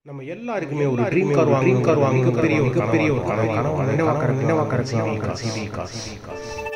நம்ம எல்லாருக்குமே ஒரு ட்ரீம் கார் வாங்கணும் கார் வாங்கணும் பெரிய ஒரு பெரிய ஒரு கனவு கனவு நினைவா கர நினைவா கர CV car CV car CV car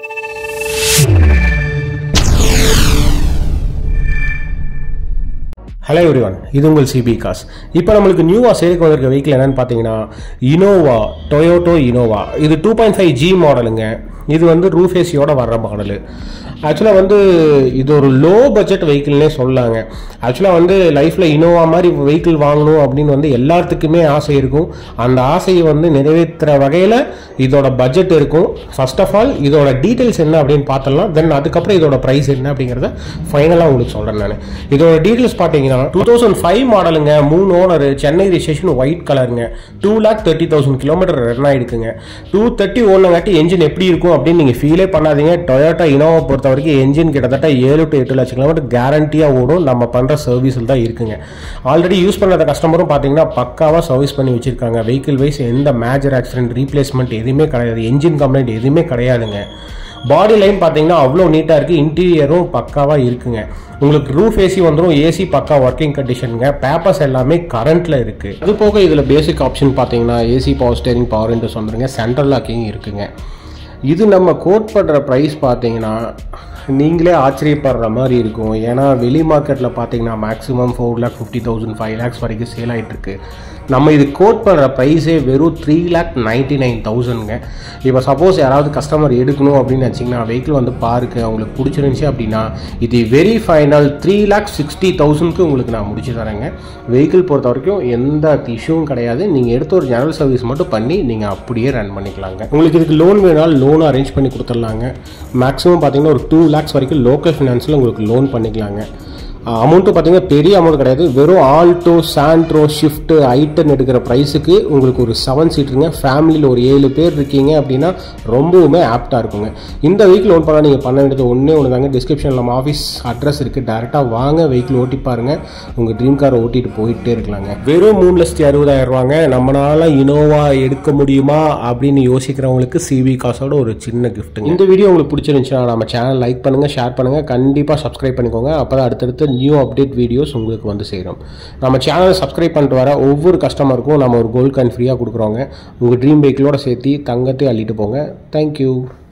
hello everyone இது உங்கள் சிபி காஸ் இப்போ நம்மளுக்கு நியூவாக சேலுக்கு வந்திருக்க வெஹிக்கிள் என்னன்னு பார்த்தீங்கன்னா இனோவா டொயோட்டோ இனோவா இது டூ பாயிண்ட் ஃபைவ் ஜி மாடலுங்க இது வந்து ரூஃபேசியோட வர்ற மாடலு ஆக்சுவலாக வந்து இது ஒரு லோ பட்ஜெட் வெஹிக்கிள்னே சொல்லாங்க ஆக்சுவலாக வந்து லைஃப்பில் இனோவா மாதிரி வெஹிக்கிள் வாங்கணும் அப்படின்னு வந்து எல்லாத்துக்குமே ஆசை இருக்கும் அந்த ஆசையை வந்து நிறைவேற்றுற வகையில் இதோட பட்ஜெட் இருக்கும் ஃபர்ஸ்ட் ஆஃப் ஆல் இதோட டீட்டெயில்ஸ் என்ன அப்படின்னு பார்த்தலாம் தென் அதுக்கப்புறம் இதோட ப்ரைஸ் என்ன அப்படிங்கிறத ஃபைனலாக உங்களுக்கு சொல்கிறேன் நான் இதோட டீட்டெயில்ஸ் பார்த்தீங்கன்னா டூ தௌசண்ட் ஃபைவ் மாடலுங்க மூணு ஓனர் சென்னை ரிஜிஸ்ட்ரேஷன் ஒயிட் கலருங்க two lakh thirty thousand kilometre run ஆகிடுக்குங்க டூ தேர்ட்டி ஓனங்காட்டி என்ஜின் எப்படி இருக்கும் அப்படின்னு நீங்கள் ஃபீலே பண்ணாதீங்க டொயோட்டா இனோவா பொறுத்த வரைக்கும் என்ஜின் கிட்டத்தட்ட ஏழு டு எட்டு லட்சம் கிலோமீட்டர் கேரண்டியாக ஓடும் நம்ம பண்ணுற சர்வீஸில் தான் இருக்குங்க ஆல்ரெடி யூஸ் பண்ணுற கஸ்டமரும் பார்த்தீங்கன்னா பக்காவாக சர்வீஸ் பண்ணி வச்சிருக்காங்க வெஹிக்கிள் வைஸ் எந்த மேஜர் ஆக்சிடென்ட் ரீப்ளேஸ்மெண்ட் எதுவுமே கிடையாது என்ஜின் கம்ப்ளைண்ட் எதுவுமே கிடையாதுங்க பாடி லைன் பார்த்தீங்கன்னா அவ்வளோ நீட்டாக இருக்குது இன்டீரியரும் பக்காவாக இருக்குங்க உங்களுக்கு ரூஃப் ஏசி வந்துடும் ஏசி பக்கா ஒர்க்கிங் கண்டிஷனுங்க பேப்பர்ஸ் எல்லாமே கரண்ட்டில் இருக்குது அது போக இதில் பேசிக் ஆப்ஷன் பார்த்தீங்கன்னா AC power steering power windows வந்துருங்க சென்ட்ரல் லாக்கிங் இருக்குங்க இது நம்ம கோட் பண்ணுற ப்ரைஸ் பார்த்தீங்கன்னா நீங்களே ஆச்சரியப்படுற மாதிரி இருக்கும் ஏன்னா வெளி மார்க்கெட்டில் பார்த்தீங்கன்னா maximum four lakh fifty thousand five lakhs வரைக்கும் சேல் ஆகிட்டுருக்கு நம்ம இது கோட் பண்ணுற ப்ரைஸே வெறும் த்ரீ லேக் நைன்ட்டி நைன் தௌசண்ட்ங்க இப்போ சப்போஸ் யாராவது கஸ்டமர் எடுக்கணும் அப்படின்னு நினச்சிங்கன்னா வெஹிக்கிள் வந்து பாருங்க உங்களுக்கு பிடிச்சிருந்துச்சி அப்படின்னா இது very final three lakh sixty தௌசண்ட்க்கு உங்களுக்கு நான் முடிச்சு தரேங்க வெஹிக்கிள் பொறுத்த வரைக்கும் எந்த இஷ்யூவும் கிடையாது நீங்கள் எடுத்த ஒரு ஜெனரல் சர்வீஸ் மட்டும் பண்ணி நீங்கள் அப்படியே ரன் பண்ணிக்கலாங்க உங்களுக்கு இதுக்கு லோன் வேணாலும் லோன் அரேஞ்ச் பண்ணி கொடுத்துடலாங்க மேக்ஸிமம் பார்த்தீங்கன்னா ஒரு டூ லேக்ஸ் வரைக்கும் லோக்கல் ஃபினான்ஸில் உங்களுக்கு லோன் பண்ணிக்கலாங்க அமௌண்ட்டும் பார்த்தீங்கன்னா பெரிய அமௌண்ட் கிடையாது வெறும் ஆல்டோ சாண்ட்ரோ ஷிஃப்ட் ஐட்டன் எடுக்கிற ப்ரைஸுக்கு உங்களுக்கு ஒரு செவன் சீட்டுங்க ஃபேமிலியில் ஒரு ஏழு பேர் இருக்கீங்க அப்படின்னா ரொம்பவுமே ஆப்டாக இருக்குங்க இந்த வெஹிக்கிள் லோன் பண்ணால் நீங்கள் பண்ண வேண்டியது ஒன்றே ஒன்று தாங்க டிஸ்கிரிப்ஷனில் நம்ம ஆஃபீஸ் அட்ரஸ் இருக்குது டேரெக்டாக வாங்க வெஹிக்கிள் ஓட்டி பாருங்கள் உங்கள் ட்ரீம் காரை ஓட்டிட்டு போயிட்டே இருக்கலாங்க வெறும் மூணு லட்சத்தி அறுபதாயிரம் ரூபாங்க நம்மளால இனோவா எடுக்க முடியுமா அப்படின்னு யோசிக்கிறவங்களுக்கு சிவி காசோட ஒரு சின்ன கிஃப்ட்டுங்க இந்த வீடியோ உங்களுக்கு பிடிச்சிருந்துச்சுன்னா நம்ம சேனல் லைக் பண்ணுங்கள் ஷேர் பண்ணுங்கள் கண்டிப்பாக சப்ஸ்கிரைப் பண்ணிக்கோங்க அப்போ தான் அடுத்தடுத்து நியூ அப்டேட் வீடியோஸ் உங்களுக்கு வந்து சேரும் நம்ம சேனலை சப்ஸ்கிரைப் பண்ணிட்டு வர ஒவ்வொரு கஸ்டமருக்கும் நம்ம ஒரு கோல்ட் காயின் ஃப்ரீயாக கொடுக்குறோங்க உங்கள் ட்ரீம் பைக்கிலோட சேர்த்து தங்கத்தை அள்ளிட்டு போங்க தேங்க்யூ